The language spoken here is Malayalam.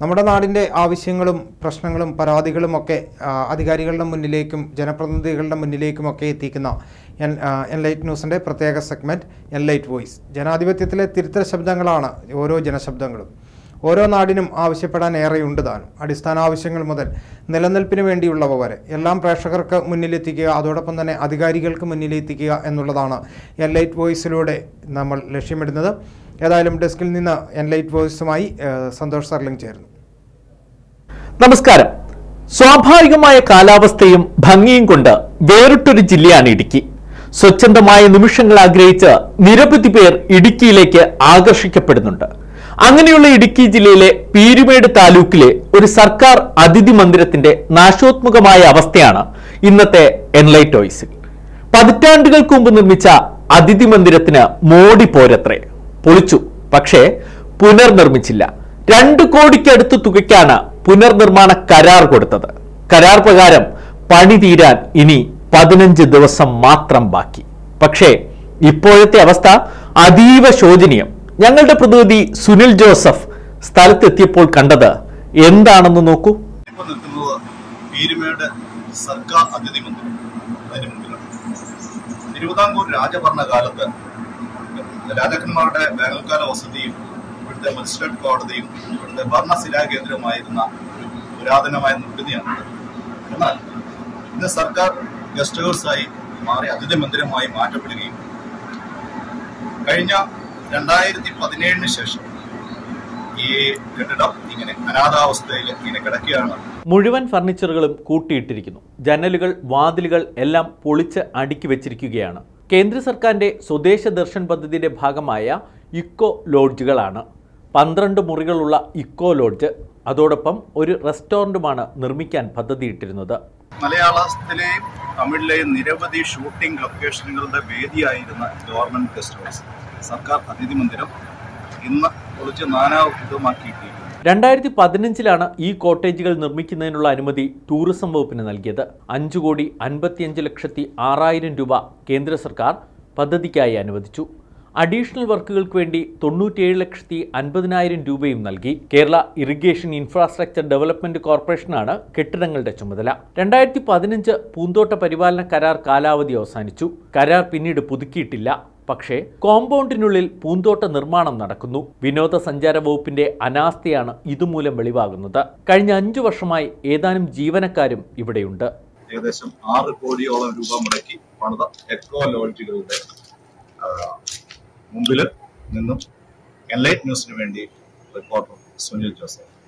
നമ്മുടെ നാടിൻ്റെ ആവശ്യങ്ങളും പ്രശ്നങ്ങളും പരാതികളുമൊക്കെ ആ, അധികാരികളുടെ മുന്നിലേക്കും ജനപ്രതിനിധികളുടെ മുന്നിലേക്കുമൊക്കെ എത്തിക്കുന്ന എൻ എൻലൈറ്റ് ന്യൂസിൻ്റെ പ്രത്യേക സെഗ്മെൻറ്റ് എൻലൈറ്റ് വോയിസ് ജനാധിപത്യത്തിലെ തിരുത്തൽ ശബ്ദങ്ങളാണ് ഓരോ ജനശബ്ദങ്ങളും ഓരോ നാടിനും ആവശ്യപ്പെടാൻ ഏറെയുണ്ട് താനും അടിസ്ഥാന ആവശ്യങ്ങൾ മുതൽ നിലനിൽപ്പിന് വേണ്ടിയുള്ളവ വരെ എല്ലാം പ്രേക്ഷകർക്ക് മുന്നിലെത്തിക്കുക അതോടൊപ്പം തന്നെ അധികാരികൾക്ക് മുന്നിലെത്തിക്കുക എന്നുള്ളതാണ് എൻലൈറ്റ് വോയിസിലൂടെ നമ്മൾ ലക്ഷ്യമിടുന്നത് ഏതായാലും ഡെസ്കിൽ നിന്ന് എൻലൈറ്റ് വോയിസുമായി ഏഹ്, സന്തോഷ് സർലിംഗ് ചേരുന്നു നമസ്കാരം സ്വാഭാവികമായ കാലാവസ്ഥയും ഭംഗിയും കൊണ്ട് വേറിട്ടൊരു ജില്ലയാണ് ഇടുക്കി സ്വച്ഛന്തമായ നിമിഷങ്ങൾ ആഗ്രഹിച്ച് നിരവധി പേർ ഇടുക്കിയിലേക്ക് ആകർഷിക്കപ്പെടുന്നുണ്ട് അങ്ങനെയുള്ള ഇടുക്കി ജില്ലയിലെ പീരുമേട് താലൂക്കിലെ ഒരു സർക്കാർ അതിഥി മന്ദിരത്തിന്റെ നാശോത്മുഖമായ അവസ്ഥയാണ് ഇന്നത്തെ എൻലൈറ്റ് ഓയിസിൽ പതിറ്റാണ്ടുകൾക്ക് മുമ്പ് നിർമ്മിച്ച അതിഥി മന്ദിരത്തിന് മോടി പോരത്രേ പൊളിച്ചു പക്ഷേ പുനർനിർമ്മിച്ചില്ല രണ്ട് കോടിക്കടുത്ത് തുകയ്ക്കാണ് പുനർനിർമ്മാണ കരാർ കൊടുത്തത് കരാർ പ്രകാരം പണി തീരാൻ ഇനി പതിനഞ്ച് ദിവസം മാത്രം ബാക്കി പക്ഷേ ഇപ്പോഴത്തെ അവസ്ഥ അതീവ ശോചനീയം ഞങ്ങളുടെ പ്രതിനിധി സുനിൽ ജോസഫ് സ്ഥലത്തെത്തിയപ്പോൾ കണ്ടത് എന്താണെന്ന് നോക്കൂ ഇപ്പൊ നിൽക്കുന്നത് പീരുമേട് സർക്കാർ അതിഥി മന്ദിരം അതിന് മുമ്പിലാണ് തിരുവിതാംകൂർ രാജഭരണകാലത്ത് രാജാക്കന്മാരുടെ വേനൽക്കാല വസതിയും ഇവിടുത്തെ മജിസ്ട്രേറ്റ് കോടതിയും ഇവിടുത്തെ ഭരണശിലാ കേന്ദ്രമായിരുന്ന ഒരു പുരാതനമായ നിർമ്മിതിയാണ് എന്നാൽ ഇന്ന് സർക്കാർ ഗസ്റ്റ് ഹൗസായി മാറി അതിഥി മന്ദിരമായി മാറ്റപ്പെടുകയും കഴിഞ്ഞ രണ്ടായിരത്തി പതിനേഴിന് ശേഷം ഈ കെട്ടിടം ഇങ്ങനെ അനാഥാവസ്ഥയിൽ ഇങ്ങനെ കിടക്കുകയാണ് മുഴുവൻ ഫർണിച്ചറുകളും കൂട്ടിയിട്ടിരിക്കുന്നു ജനലുകൾ വാതിലുകൾ എല്ലാം പൊളിച്ച് അടുക്കി വെച്ചിരിക്കുകയാണ് കേന്ദ്ര സർക്കാരിന്റെ സ്വദേശ ദർശൻ പദ്ധതിയുടെ ഭാഗമായ ഇക്കോ ലോഡ്ജുകളാണ് പന്ത്രണ്ട് മുറികളുള്ള ഇക്കോ ലോഡ്ജ് അതോടൊപ്പം ഒരു റെസ്റ്റോറൻറ്റുമാണ് നിർമ്മിക്കാൻ പദ്ധതിയിട്ടിരുന്നത് മലയാളത്തിലെയും തമിഴിലെയും നിരവധി ഷൂട്ടിംഗ് ലൊക്കേഷനുകളുടെ വേദിയായിരുന്ന ഗവൺമെന്റ് ഗസ്റ്റ് ഹൗസ് സർക്കാർ അതിഥി മന്ദിരം ഇന്ന് പൊളിച്ച് നാനാവിധമാക്കിയിട്ടിരിക്കുന്നു രണ്ടായിരത്തി പതിനഞ്ചിലാണ് ഈ കോട്ടേജുകൾ നിർമ്മിക്കുന്നതിനുള്ള അനുമതി ടൂറിസം വകുപ്പിന് നൽകിയത് അഞ്ചു കോടി അൻപത്തിയഞ്ച് ലക്ഷത്തി ആറായിരം രൂപ കേന്ദ്ര സർക്കാർ പദ്ധതിക്കായി അനുവദിച്ചു അഡീഷണൽ വർക്കുകൾക്ക് വേണ്ടി തൊണ്ണൂറ്റിയേഴ് ലക്ഷത്തി അൻപതിനായിരം രൂപയും നൽകി കേരള ഇറിഗേഷൻ ഇൻഫ്രാസ്ട്രക്ചർ ഡെവലപ്മെന്റ് കോർപ്പറേഷനാണ് കെട്ടിടങ്ങളുടെ ചുമതല രണ്ടായിരത്തി പതിനഞ്ച് പൂന്തോട്ട പരിപാലന കരാർ കാലാവധി അവസാനിച്ചു കരാർ പിന്നീട് പുതുക്കിയിട്ടില്ല പക്ഷേ കോമ്പൗണ്ടിനുള്ളിൽ പൂന്തോട്ട നിർമ്മാണം നടക്കുന്നു വിനോദസഞ്ചാര വകുപ്പിന്റെ അനാസ്ഥയാണ് ഇതുമൂലം വെളിവാകുന്നത് കഴിഞ്ഞ അഞ്ചു വർഷമായി ഏതാനും ജീവനക്കാരും ഇവിടെയുണ്ട് ഏകദേശം ആറ് കോടിയോളം രൂപ മുടക്കി പണിത എക്കോ ലോഡ്ജുകളുടെ ആ, മുമ്പിൽ നിന്നും എൻലൈറ്റ് ന്യൂസിന് വേണ്ടി റിപ്പോർട്ടർ സുനിൽ ജോസഫ്